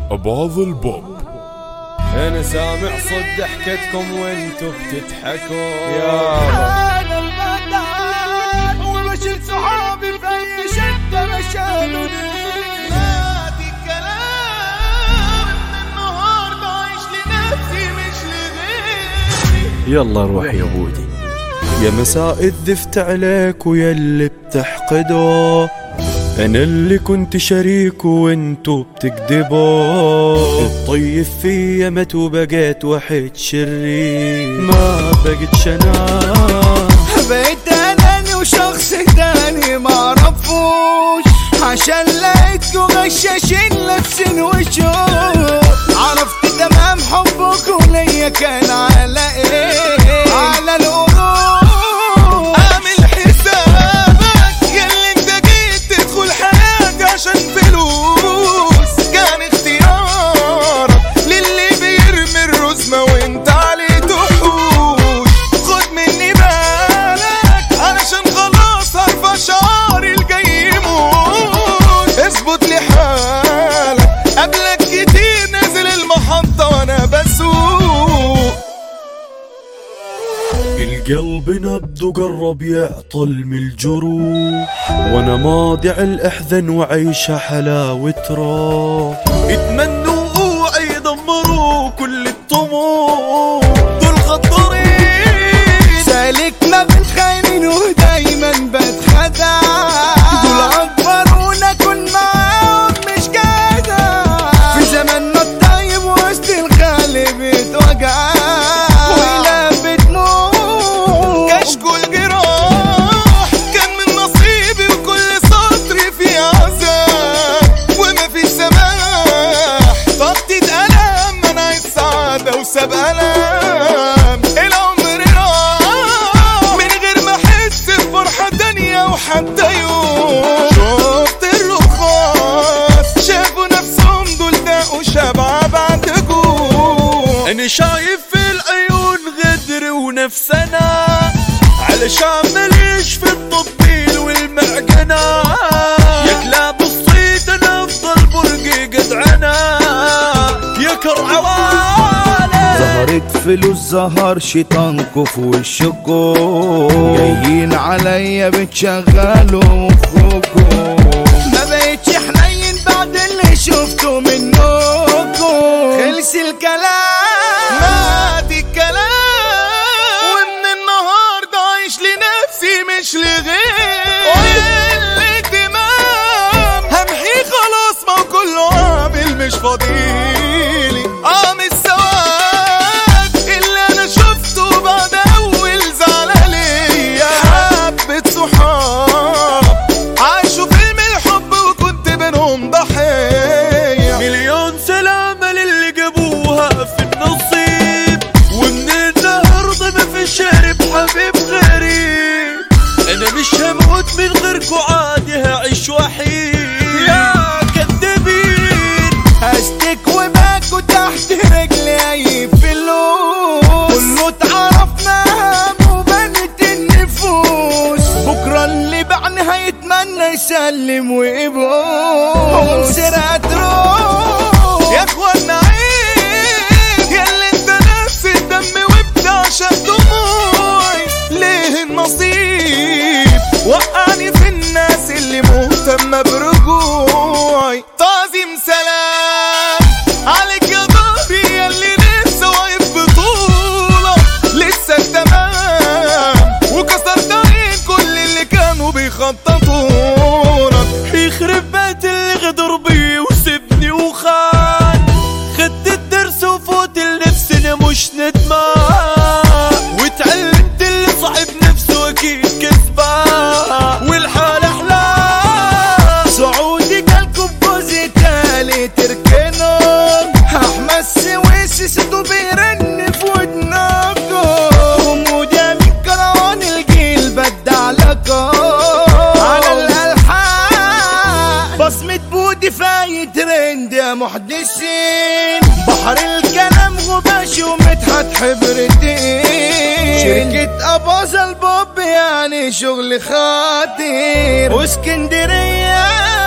أباظ البوب انا سامع صد ضحكتكم وانتو بتضحكوا يا انا البدان وبشيل صحابي في اي شده مشانوني نادي الكلام من النهارده عايش لنفسي مش لغيري يلا روح يا بودي يا مساء الذفت عليك ويا اللي بتحقده انا اللي كنت شريك وانتو بتكذبوا الطيب فيا مت وبقيت وحيد شرير ما بقيت شنان بقيت اناني وشخص تاني ما عرفوش عشان لقيتكوا غشاشين لابسين وشوش عرفت تمام حبكوا ليا كان على ايه على القلوب اعمل حسابك ياللي انت جيت تدخل حياتي عشان فلوس كان اختيارك للي بيرمي الرزمة وانت عليه تحوش خد مني بالك علشان خلاص هرفع شعري الجاي يموت اثبت لي حالك قبلك كتير نازل المحطة وانا بسوق القلب نبضه قرب يعطل من الجروح وانا ماضي على الاحزان وعيشها حلاوة راح يتمنوا اوعي يدمروا كل الطموح دول خطرين سالك ما بتخاينين ودايما بتخدع دول عبرونا كن معاهم مش جدع في زماننا الطيب وسط الغالب اتوجع ولا بتموت كشكول جراح كان من نصيبي وكل سطر فيه عذاب وما في سماح طاقتي اتألم انا عايز سعادة وساب ألم العمر راح من غير ما احس بفرحة تانية وحتى يوم شفت الرخاص شافوا نفسهم دول داقوا شبع بعد جوع انا شايف في العيون غدر ونفسنا علشان مليش في التطبيل والمعجنة يا كلاب الصيد انا افضل برقي قدعنا يا كرعوانة ظهرت فلوس ظهر شيطانكو في وشكو جايين عليا بتشغلوا مخكو ما بقتش حنين بعد اللي شفته منكو خلص الكلام مات الكلام ومن النهارده عايش لنفسي مش لغيري الاهتمام همحي خلاص ما هو كله عامل مش فاضيلي قام السواد اللي انا شفته بعد اول زعلة ليا حبة صحاب عاشوا فيلم الحب وكنت بينهم ضحية مليون سلامة للي جابوها في النصيب ومن النهاردة ما في شارب حبيب غريب انا مش هموت من غيركو عادي هعيش وحيد يا كدابين هشتك وباكو تحت رجلي اي فلوس كله اتعرفنا وبنت النفوس بكره اللي بعنا هيتمنى يسلم ويبوس سرقة تروح يا اخوانا عيب يا اللي انت نفس الدم وبتعشق دموعي ليه النصيب وقعني في الناس اللي مهتمة برجوعي تعظيم سلام عليك يا ضهري يا اللي لسه واقف بطولة لسه تمام وكسرت عين كل اللي كانوا بيخططوا لك يخرب بيت اللي غدر بي وسبني وخان خدت الدرس وفوت لنفسنا مش ندمان وتعلمت اللي صاحب نفسه اكيد كسبان والحال احلام سعودي قالكم بوزي تالي تركنهم احمد سويسي صوته بيرن في ودنكم وموجة من كروان الجيل بدع لكم على الالحان بصمة بودي فاي ترند يا محدثين بحر الكلام غباشي ومدحت حبرتين شركة أباظة البوب يعني شغل خطير واسكندرية